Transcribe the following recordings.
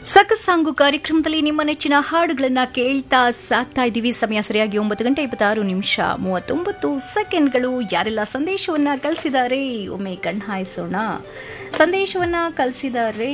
ಸಕಸ್ song ಕಾರ್ಯಕ್ರಮದಲ್ಲಿ ನಿಮ್ಮ ನೆಚ್ಚಿನ ಹಾಡುಗಳನ್ನ ಕೇಳ್ತಾ ಸಾಕ್ತಾ ಇದ್ದೀವಿ ಸಮಯ ಸರಿಯಾಗಿ ಒಂಬತ್ತು ಗಂಟೆ ಇಪ್ಪತ್ತಾರು ನಿಮಿಷ ಮೂವತ್ತೊಂಬತ್ತು ಸೆಕೆಂಡ್ಗಳು ಯಾರೆಲ್ಲ ಸಂದೇಶವನ್ನ ಕಳಿಸಿದ್ದಾರೆ ಒಮ್ಮೆ ಕಣ್ಹಾಯಿಸೋಣ ಸಂದೇಶವನ್ನ ಕಳಿಸಿದ್ದಾರೆ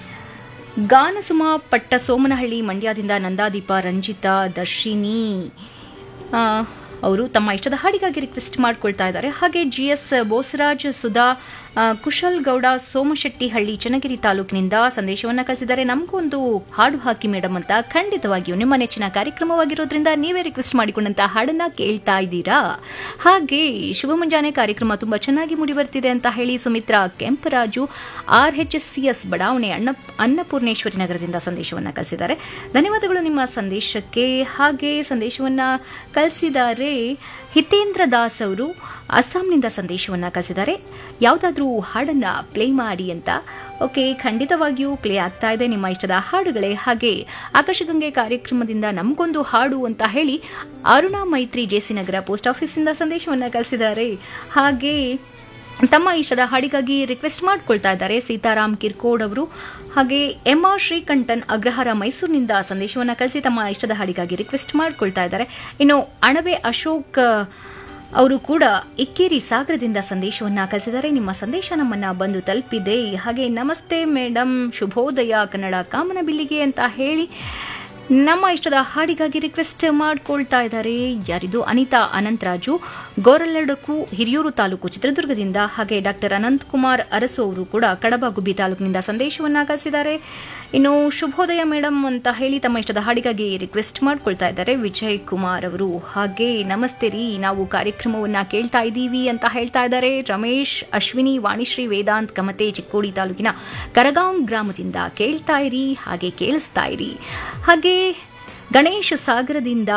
ಗಾನಸುಮ ಪಟ್ಟ ಸೋಮನಹಳ್ಳಿ ಮಂಡ್ಯದಿಂದ ನಂದಾದೀಪ ರಂಜಿತಾ ದರ್ಶಿನಿ ಆ, ಅವರು ತಮ್ಮ ಇಷ್ಟದ ಹಾಡಿಗಾಗಿ ರಿಕ್ವೆಸ್ಟ್ ಮಾಡ್ಕೊಳ್ತಾ ಇದ್ದಾರೆ ಹಾಗೆ ಜಿ ಎಸ್ ಬೋಸರಾಜ್ ಸುಧಾ ಆ, ಕುಶಲ್ ಗೌಡ ಸೋಮಶೆಟ್ಟಿ ಹಳ್ಳಿ ಚನ್ನಗಿರಿ ತಾಲೂಕಿನಿಂದ ಸಂದೇಶವನ್ನ ಕಳಿಸಿದ್ದಾರೆ ನಮಗೊಂದು ಹಾಡು ಹಾಕಿ ಮೇಡಮ್ ಅಂತ ಖಂಡಿತವಾಗಿಯೂ ನಿಮ್ಮ ನೆಚ್ಚಿನ ಕಾರ್ಯಕ್ರಮವಾಗಿರೋದ್ರಿಂದ ನೀವೇ ರಿಕ್ವೆಸ್ಟ್ ಮಾಡಿಕೊಂಡಂತ ಹಾಡನ್ನ ಕೇಳ್ತಾ ಇದ್ದೀರಾ ಹಾಗೆ ಶುಭ ಮುಂಜಾನೆ ಕಾರ್ಯಕ್ರಮ ತುಂಬಾ ಚೆನ್ನಾಗಿ ಮೂಡಿ ಬರ್ತಿದೆ ಅಂತ ಹೇಳಿ Sumitra Kemparaju R H S C S ಬಡಾವಣೆ ಅನ್ನ ಅನ್ನಪೂರ್ಣೇಶ್ವರಿ ನಗರದಿಂದ ಸಂದೇಶವನ್ನ ಕಳಿಸಿದ್ದಾರೆ ಧನ್ಯವಾದಗಳು ನಿಮ್ಮ ಸಂದೇಶಕ್ಕೆ ಹಾಗೆ ಸಂದೇಶವನ್ನ ಕಳಿಸಿದ್ದಾರೆ ಹಿತೇಂದ್ರ ದಾಸ್ ಅವರು ಅಸ್ಸಾಂನಿಂದ ಸಂದೇಶವನ್ನ ಕಳಿಸಿದ್ದಾರೆ ಯಾವುದಾದ್ರೂ ಹಾಡನ್ನ ಪ್ಲೇ ಮಾಡಿ ಅಂತ ಓಕೆ ಖಂಡಿತವಾಗಿಯೂ ಪ್ಲೇ ಆಗ್ತಾ ಇದೆ ನಿಮ್ಮ ಇಷ್ಟದ ಹಾಡುಗಳೇ ಹಾಗೆ ಆಕಾಶಗಂಗೆ ಕಾರ್ಯಕ್ರಮದಿಂದ ನಮಗೊಂದು ಹಾಡು ಅಂತ ಹೇಳಿ ಅರುಣಾ ಮೈತ್ರಿ ಜೆಸಿ ನಗರ ಪೋಸ್ಟ್ ಆಫೀಸಿಂದ ಸಂದೇಶವನ್ನ ಕಳಿಸಿದ್ದಾರೆ ಹಾಗೆ ತಮ್ಮ ಇಷ್ಟದ ಹಾಡಿಗಾಗಿ ರಿಕ್ವೆಸ್ಟ್ ಮಾಡ್ಕೊಳ್ತಾ ಇದ್ದಾರೆ ಸೀತಾರಾಮ್ ಕಿರ್ಕೋಡ್ ಅವರು ಹಾಗೆ ಎಂ ಆರ್ ಶ್ರೀಕಂಠನ್ ಅಗ್ರಹಾರ ಮೈಸೂರಿನಿಂದ ಸಂದೇಶವನ್ನ ಕಳಿಸಿ ತಮ್ಮ ಇಷ್ಟದ ಹಾಡಿಗಾಗಿ ರಿಕ್ವೆಸ್ಟ್ ಮಾಡ್ಕೊಳ್ತಾ ಇದ್ದಾರೆ ಇನ್ನು ಅಣಬೆ ಅಶೋಕ್ ಅವರು ಕೂಡ ಇಕ್ಕೇರಿ ಸಾಗರದಿಂದ ಸಂದೇಶವನ್ನ ಕಳಿಸಿದ್ದಾರೆ ನಿಮ್ಮ ಸಂದೇಶ ನಮ್ಮನ್ನ ಬಂದು ತಲುಪಿದೆ ಹಾಗೆ ನಮಸ್ತೆ ಮೇಡಮ್ ಶುಭೋದಯ ಕನ್ನಡ ಕಾಮನಬಿಲ್ಲಿಗೆ ಅಂತ ಹೇಳಿ ನಮ್ಮ ಇಷ್ಟದ ಹಾಡಿಗಾಗಿ ರಿಕ್ವೆಸ್ಟ್ ಮಾಡ್ಕೊಳ್ತಾ ಇದ್ದಾರೆ ಯಾರಿದು ಅನಿತಾ ಅನಂತರಾಜು ಗೋರಲ್ಲಡಕು ಹಿರಿಯೂರು ತಾಲೂಕು ಚಿತ್ರದುರ್ಗದಿಂದ ಹಾಗೆ ಡಾಕ್ಟರ್ ಅನಂತ್ ಕುಮಾರ್ ಅರಸು ಅವರು ಕೂಡ ಕಡಬ ಗುಬ್ಬಿ ತಾಲೂಕಿನಿಂದ ಸಂದೇಶವನ್ನ ಕಳಿಸಿದ್ದಾರೆ ಇನ್ನು ಶುಭೋದಯ ಮೇಡಮ್ ಅಂತ ಹೇಳಿ ತಮ್ಮ ಇಷ್ಟದ ಹಾಡಿಗಾಗಿ ರಿಕ್ವೆಸ್ಟ್ ಮಾಡ್ಕೊಳ್ತಾ ಇದ್ದಾರೆ ವಿಜಯ್ ಕುಮಾರ್ ಅವರು ಹಾಗೆ ನಮಸ್ತೆ ರೀ ನಾವು ಕಾರ್ಯಕ್ರಮವನ್ನ ಕೇಳ್ತಾ ಇದ್ದೀವಿ ಅಂತ ಹೇಳ್ತಾ ಇದ್ದಾರೆ ರಮೇಶ್ ಅಶ್ವಿನಿ ವಾಣಿಶ್ರೀ ವೇದಾಂತ್ ಕಮತೆ ಚಿಕ್ಕೋಡಿ ತಾಲೂಕಿನ ಕರಗಾಂವ್ ಗ್ರಾಮದಿಂದ ಕೇಳ್ತಾ ಇರಿ ಹಾಗೆ ಕೇಳಿಸ್ತಾ ಇರಿ ಹಾಗೆ ಗಣೇಶ್ ಸಾಗರದಿಂದ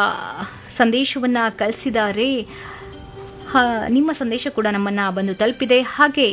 ಸಂದೇಶವನ್ನ ಕಳಿಸಿದ್ದಾರೆ ಹಾ, ನಿಮ್ಮ ಸಂದೇಶ ಕೂಡ ನಮ್ಮನ್ನ ಬಂದು ತಲುಪಿದೆ ಹಾಗೆ